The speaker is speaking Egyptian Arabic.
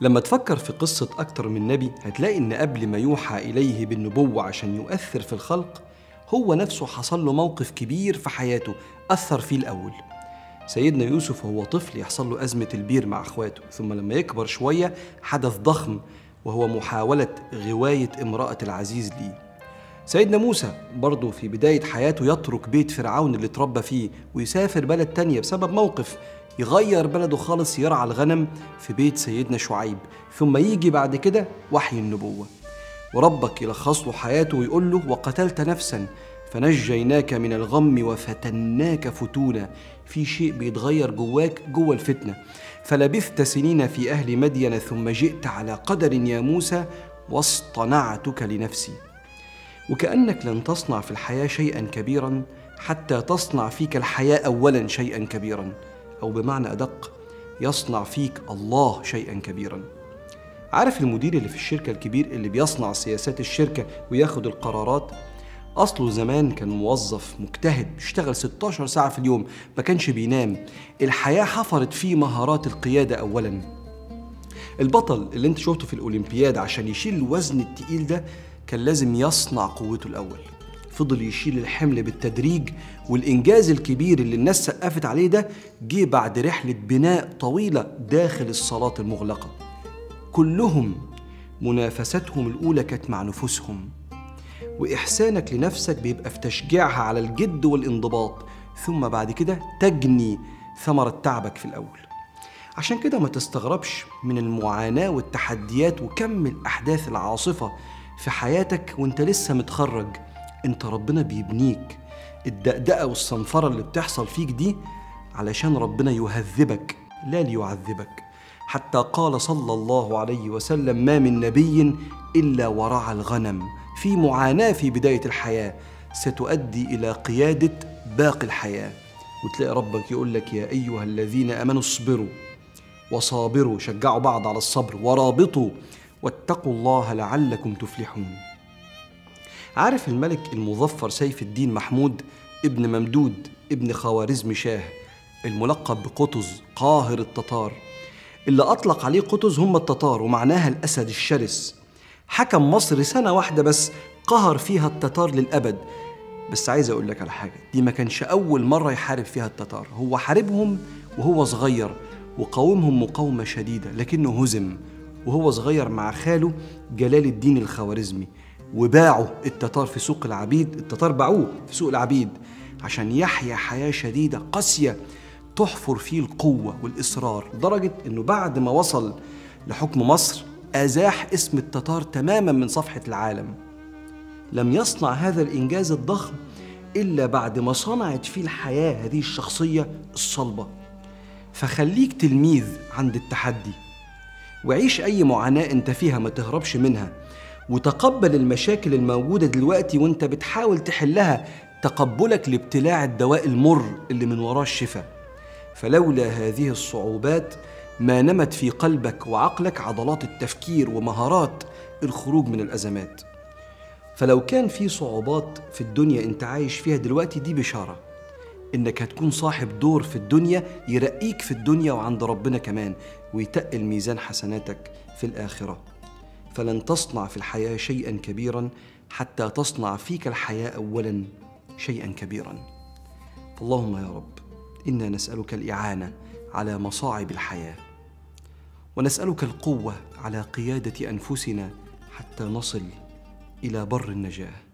لما تفكر في قصة أكتر من نبي هتلاقي إن قبل ما يوحى إليه بالنبوة عشان يؤثر في الخلق هو نفسه حصل له موقف كبير في حياته أثر فيه الأول سيدنا يوسف وهو طفل يحصل له أزمة البير مع أخواته ثم لما يكبر شوية حدث ضخم وهو محاولة غواية امرأة العزيز ليه سيدنا موسى برضه في بداية حياته يترك بيت فرعون اللي اتربى فيه ويسافر بلد تانية بسبب موقف يغير بلده خالص يرعى الغنم في بيت سيدنا شعيب ثم يجي بعد كده وحي النبوة وربك يلخص له حياته ويقول له وقتلت نفسا فنجيناك من الغم وفتناك فتونا في شيء بيتغير جواك جوه الفتنة فلبثت سنين في أهل مدين ثم جئت على قدر يا موسى واصطنعتك لنفسي وكأنك لن تصنع في الحياة شيئا كبيرا حتى تصنع فيك الحياة أولا شيئا كبيرا أو بمعنى أدق يصنع فيك الله شيئا كبيرا عارف المدير اللي في الشركة الكبير اللي بيصنع سياسات الشركة وياخد القرارات أصله زمان كان موظف مجتهد بيشتغل 16 ساعة في اليوم ما كانش بينام الحياة حفرت فيه مهارات القيادة أولا البطل اللي انت شفته في الأولمبياد عشان يشيل الوزن التقيل ده كان لازم يصنع قوته الأول فضل يشيل الحمل بالتدريج والإنجاز الكبير اللي الناس سقفت عليه ده جه بعد رحلة بناء طويلة داخل الصالات المغلقة كلهم منافستهم الأولى كانت مع نفوسهم وإحسانك لنفسك بيبقى في تشجيعها على الجد والانضباط ثم بعد كده تجني ثمرة تعبك في الأول عشان كده ما تستغربش من المعاناة والتحديات وكم الأحداث العاصفة في حياتك وانت لسه متخرج انت ربنا بيبنيك الدقدقة والصنفرة اللي بتحصل فيك دي علشان ربنا يهذبك لا ليعذبك حتى قال صلى الله عليه وسلم ما من نبي إلا ورعى الغنم في معاناة في بداية الحياة ستؤدي إلى قيادة باقي الحياة وتلاقي ربك يقول لك يا أيها الذين آمنوا اصبروا وصابروا شجعوا بعض على الصبر ورابطوا واتقوا الله لعلكم تفلحون عارف الملك المظفر سيف الدين محمود ابن ممدود ابن خوارزم شاه الملقب بقطز قاهر التتار اللي أطلق عليه قطز هم التتار ومعناها الأسد الشرس حكم مصر سنة واحدة بس قهر فيها التتار للأبد بس عايز أقول لك على حاجة دي ما كانش أول مرة يحارب فيها التتار هو حاربهم وهو صغير وقاومهم مقاومة شديدة لكنه هزم وهو صغير مع خاله جلال الدين الخوارزمي وباعوا التتار في سوق العبيد التتار باعوه في سوق العبيد عشان يحيا حياة شديدة قاسية تحفر فيه القوة والإصرار لدرجة أنه بعد ما وصل لحكم مصر أزاح اسم التتار تماما من صفحة العالم لم يصنع هذا الإنجاز الضخم إلا بعد ما صنعت فيه الحياة هذه الشخصية الصلبة فخليك تلميذ عند التحدي وعيش أي معاناة أنت فيها ما تهربش منها وتقبل المشاكل الموجودة دلوقتي وانت بتحاول تحلها تقبلك لابتلاع الدواء المر اللي من وراه الشفاء فلولا هذه الصعوبات ما نمت في قلبك وعقلك عضلات التفكير ومهارات الخروج من الأزمات فلو كان في صعوبات في الدنيا انت عايش فيها دلوقتي دي بشارة انك هتكون صاحب دور في الدنيا يرقيك في الدنيا وعند ربنا كمان ويتقل ميزان حسناتك في الآخرة فلن تصنع في الحياة شيئا كبيرا حتى تصنع فيك الحياة أولا شيئا كبيرا فاللهم يا رب إنا نسألك الإعانة على مصاعب الحياة ونسألك القوة على قيادة أنفسنا حتى نصل إلى بر النجاه